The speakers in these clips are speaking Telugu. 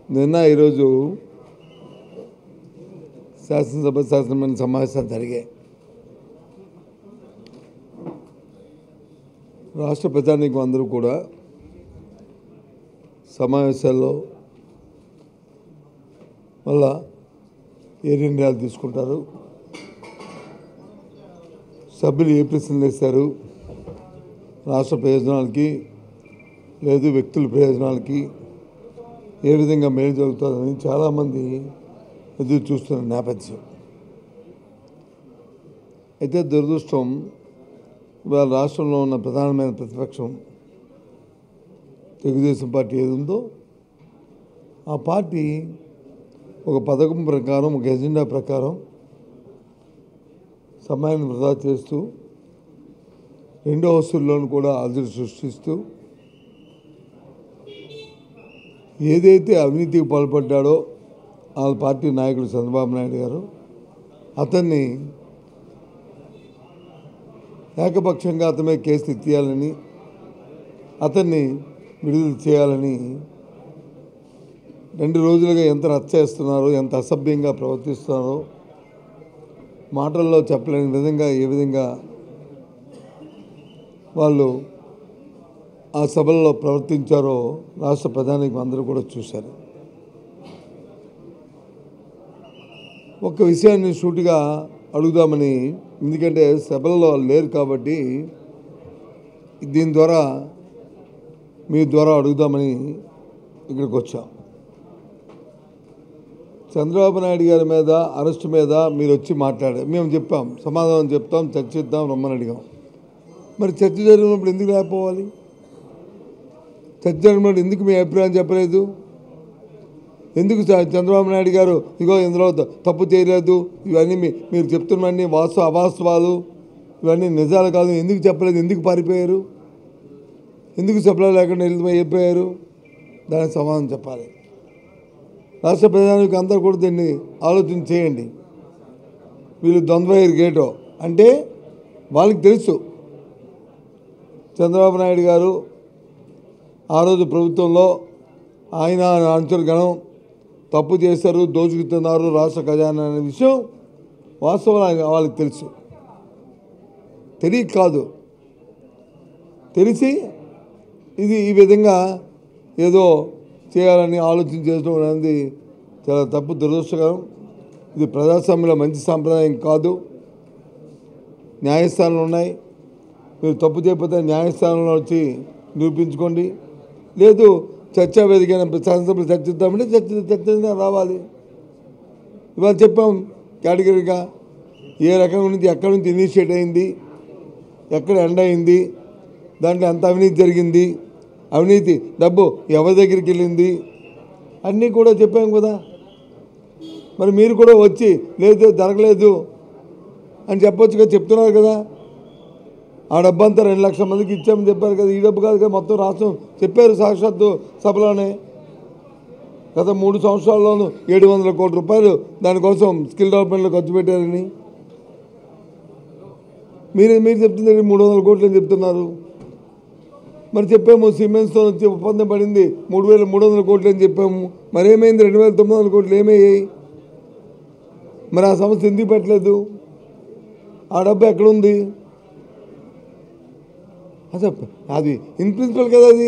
నిన్న ఈరోజు శాసనసభ శాసనమండలి సమావేశాలు జరిగాయి రాష్ట్ర ప్రజానీకం అందరూ కూడా సమావేశాల్లో మళ్ళా ఏ నిర్ణయాలు తీసుకుంటారు సభ్యులు ఏ ప్రశ్నలు వేశారు రాష్ట్ర ప్రయోజనాలకి లేదు వ్యక్తుల ప్రయోజనాలకి ఏ విధంగా మేలు జరుగుతుందని చాలామంది ఎదురు చూస్తున్న నేపథ్యం అయితే దురదృష్టం ఇవాళ రాష్ట్రంలో ఉన్న ప్రధానమైన ప్రతిపక్షం తెలుగుదేశం పార్టీ ఏది ఉందో ఆ పార్టీ ఒక పథకం ప్రకారం ఒక ఎజెండా ప్రకారం సమయాన్ని వృధా చేస్తూ రెండో హౌసుల్లోనూ కూడా అలజడి సృష్టిస్తూ ఏదైతే అవినీతికి పాల్పడ్డాడో వాళ్ళ పార్టీ నాయకుడు చంద్రబాబు నాయుడు గారు అతన్ని ఏకపక్షంగా అతమే కేసు ఎత్తియాలని అతన్ని విడుదల చేయాలని రెండు రోజులుగా ఎంత రచ్చ చేస్తున్నారో ఎంత అసభ్యంగా ప్రవర్తిస్తున్నారో మాటల్లో చెప్పలేని విధంగా ఏ విధంగా వాళ్ళు ఆ సభల్లో ప్రవర్తించారో రాష్ట్ర ప్రధానికి అందరూ కూడా చూశారు ఒక విషయాన్ని సూటిగా అడుగుదామని ఎందుకంటే సభల్లో వాళ్ళు లేరు కాబట్టి దీని ద్వారా మీ ద్వారా అడుగుదామని ఇక్కడికి వచ్చాం చంద్రబాబు నాయుడు గారి మీద అరెస్ట్ మీద మీరు వచ్చి మాట్లాడారు మేము చెప్పాం సమాధానం చెప్తాం చర్చిద్దాం రమ్మని అడిగాం మరి చర్చ జరిగినప్పుడు ఎందుకు లేకపోవాలి చర్చ జరిగినప్పుడు ఎందుకు మీ అభిప్రాయం చెప్పలేదు ఎందుకు చ- చంద్రబాబు నాయుడు గారు ఇగో ఇందులో త- తప్పు చేయలేదు ఇవన్నీ మీ మీరు చెప్తున్నవన్నీ వాస్తవ అవాస్తవాలు ఇవన్నీ నిజాలు కాదు ఎందుకు చెప్పలేదు ఎందుకు పారిపోయారు ఎందుకు చెప్పలేదు లేకుండా వెళ్ళిపోయారు దానికి సమాధానం చెప్పాలి రాష్ట్ర ప్రజానికి అందరూ కూడా దీన్ని ఆలోచన చేయండి వీళ్ళు ద్వంద్వైర్ గేటో అంటే వాళ్ళకి తెలుసు చంద్రబాబు నాయుడు గారు ఆ రోజు ప్రభుత్వంలో ఆయన అంచుల గణం తప్పు చేశారు దోచుకుతున్నారు రాష్ట్ర ఖజానా అనే విషయం వాస్తవం ఆయన- వాళ్ళకి తెలుసు తెలియక కాదు తెలిసి ఇది ఈ విధంగా ఏదో చేయాలని ఆలోచన చేయడం అనేది చాలా తప్పు దురదృష్టకరం ఇది ప్రజాస్వామ్యంలో మంచి సాంప్రదాయం కాదు న్యాయస్థానాలు ఉన్నాయి మీరు తప్పు చేయకపోతే న్యాయస్థానంలో వచ్చి నిరూపించుకోండి లేదు చర్చా వేదిక శాసనసభ్యులు చర్చిద్దామంటే చర్చ చర్చ రావాలి ఇవాళ చెప్పాం కేటగిరీగా ఏ రకం నుంచి ఎక్కడి నుంచి ఇనిషియేట్ అయింది ఎక్కడ ఎండ్ అయింది దాంట్లో ఎంత అవినీతి జరిగింది అవినీతి డబ్బు ఎవరి దగ్గరికి వెళ్ళింది అన్నీ కూడా చెప్పాం కదా మరి మీరు కూడా వచ్చి లేదు జరగలేదు అని చెప్పొచ్చుగా చెప్తున్నారు కదా ఆ డబ్బు అంతా రెండు లక్షల మందికి ఇచ్చామని చెప్పారు కదా ఈ డబ్బు కాదు కదా మొత్తం రాష్ట్రం చెప్పారు సాక్షాత్తు సభలోనే గత మూడు సంవత్సరాల్లోనూ ఏడు వందల కోట్ల రూపాయలు దానికోసం స్కిల్ డెవలప్మెంట్లో ఖర్చు పెట్టారని మీరు మీరు చెప్తుంది మూడు వందల కోట్లు అని చెప్తున్నారు మరి చెప్పాము సిమెంట్స్తో వచ్చి ఒప్పందం పడింది మూడు వేల మూడు వందల కోట్లు అని చెప్పాము మరి ఏమైంది రెండు వేల తొమ్మిది వందల కోట్లు ఏమయ్యాయి మరి ఆ సమస్య ఎందుకు పెట్టలేదు ఆ డబ్బు ఎక్కడుంది అసలు అది ఇన్ ప్రిన్సిపల్ కదా అది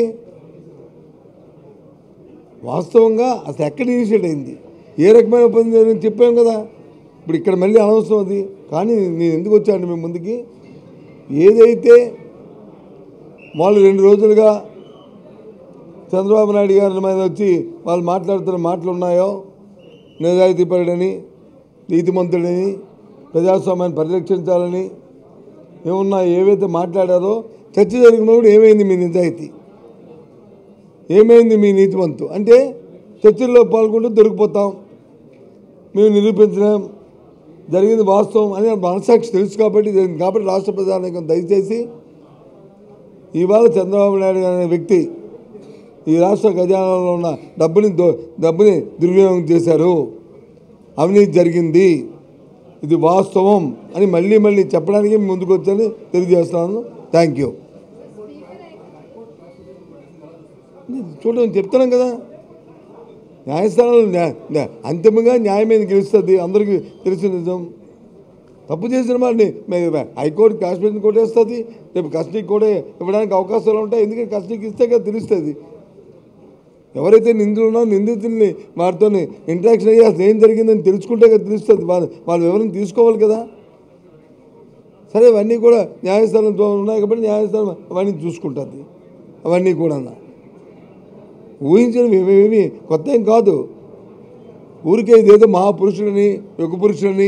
వాస్తవంగా అసలు ఎక్కడ ఇనిషియేట్ అయింది ఏ రకమైన పని జరిగింది చెప్పాం కదా ఇప్పుడు ఇక్కడ మళ్ళీ అనవసరం అది కానీ నేను ఎందుకు వచ్చాను మీ ముందుకి ఏదైతే వాళ్ళు రెండు రోజులుగా చంద్రబాబు నాయుడు గారి మీద వచ్చి వాళ్ళు మాట్లాడుతున్న మాటలు ఉన్నాయో నిజాయితీపరుడని నీతిమంతుడని ప్రజాస్వామ్యాన్ని పరిరక్షించాలని ఏమున్నా ఏవైతే మాట్లాడారో చర్చ జరిగినప్పుడు ఏమైంది మీ నిజాయితీ ఏమైంది మీ నీతివంతు అంటే చర్చల్లో పాల్గొంటూ దొరికిపోతాం మేము నిరూపించలేం జరిగింది వాస్తవం అని మనసాక్షి తెలుసు కాబట్టి జరిగింది కాబట్టి రాష్ట్ర ప్రధానికం దయచేసి ఇవాళ చంద్రబాబు నాయుడు గారు అనే వ్యక్తి ఈ రాష్ట్ర ఖజానాలో ఉన్న డబ్బుని దో- డబ్బుని దుర్వినియోగం చేశారు అవినీతి జరిగింది ఇది వాస్తవం అని మళ్ళీ మళ్ళీ చెప్పడానికి ముందుకు వచ్చని తెలియజేస్తున్నాను థ్యాంక్ యూ చూడండి చెప్తున్నాం కదా న్యాయస్థానంలో న్యా- న్యా- అంతిమంగా న్యాయమైన గెలుస్తుంది అందరికీ తెలిసిన నిజం తప్పు చేసిన వాడిని మే- హైకోర్టు కాశ్మీర్ని కొట్టేస్తుంది రేపు కస్టడీకి కూడా ఇవ్వడానికి అవకాశాలు ఉంటాయి ఎందుకంటే కస్టడీకి ఇస్తే కదా తెలుస్తుంది ఎవరైతే నిందితులు ఉన్నారో నిందితుల్ని వారితో ఇంటరాక్షన్ అయ్యి అసలు ఏం జరిగిందని తెలుసుకుంటే కదా తెలుస్తుంది వాళ్ళు వాళ్ళ వివరణ తీసుకోవాలి కదా సరే అవన్నీ కూడా న్యాయస్థానం ద్వారా ఉన్నాయి కాబట్టి న్యాయస్థానం అవన్నీ చూసుకుంటుంది అవన్నీ కూడా ఊహించినవి ఏమేమి కొత్త ఏం కాదు ఊరికే ఇదేదో మహాపురుషులని యుగ పురుషులని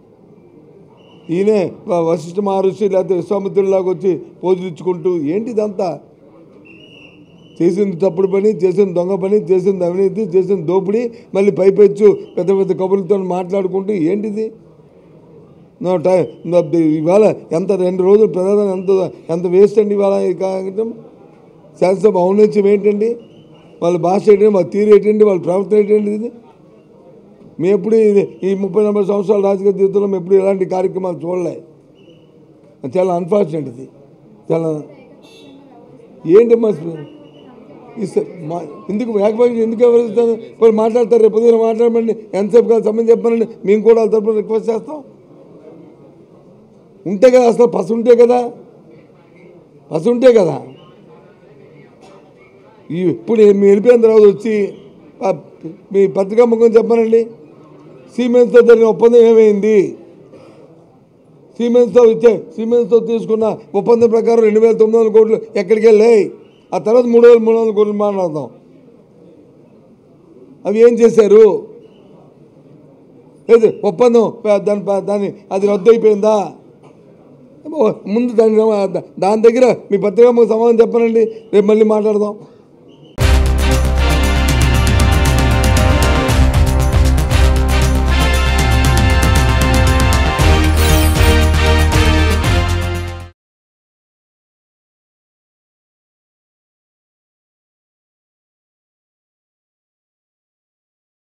ఈయనే వ- వశిష్ఠ మహర్షి లేకపోతే విశ్వామిత్రులాగా వచ్చి పోజులు ఇచ్చుకుంటూ ఏంటి ఇదంతా చేసింది తప్పుడు పని చేసిన దొంగ పని చేసింది అవినీతి చేసిన దోపిడీ మళ్ళీ పైపెచ్చు పెద్ద పెద్ద కబుర్లతో మాట్లాడుకుంటూ ఏంటిది నో టైం నో- ఇవాళ ఎంత రెండు రోజులు ప్రధాన ఎంత ఎంత వేస్ట్ అండి ఇవాళ ఈ కాగితం శాసనసభ ఔన్నత్యం ఏంటండి వాళ్ళ భాష ఏంటండి వాళ్ళ తీరు ఏంటండి వాళ్ళ ప్రవర్తన ఏంటండి ఇది మేము ఎప్పుడు ఇది ఈ ముప్పై నలభై సంవత్సరాల రాజకీయ జీవితంలో మేము ఎప్పుడు ఇలాంటి కార్యక్రమాలు చూడలే అది చాలా అన్ఫార్చునేట్ ఇది చాలా ఏంటి మా ఇస్తా మా ఎందుకు ఏకపక్షం ఎందుకు వివరిస్తాను వాళ్ళు మాట్లాడతారు రేపు పొద్దున మాట్లాడమండి ఎంతసేపు కాదు సమయం చెప్పానండి మేము కూడా వాళ్ళ తరపున రిక్వెస్ట్ చేస్తాం ఉంటే కదా అసలు పసు ఉంటే కదా పసు ఉంటే కదా ఈ ఇప్పుడు మీ వెళ్ళిపోయిన తర్వాత వచ్చి ఆ, మీ పత్రికా ముఖం చెప్పానండి సిమెంట్స్తో జరిగిన ఒప్పందం ఏమైంది సిమెంట్స్తో ఇచ్చే సిమెంట్స్తో తీసుకున్న ఒప్పందం ప్రకారం రెండు వేల తొమ్మిది వందల కోట్లు ఎక్కడికి వెళ్ళాయి ఆ తర్వాత మూడు వేల మూడు వందల కోట్లు మాట్లాడదాం అవి ఏం చేశారు లేదు ఒప్పందం ప- దాని ప- దాని అది రద్దు అయిపోయిందా ఓ, ముందు దాని దాని దగ్గర మీ పత్రికా ముఖం సమాధానం చెప్పనండి రేపు మళ్ళీ మాట్లాడదాం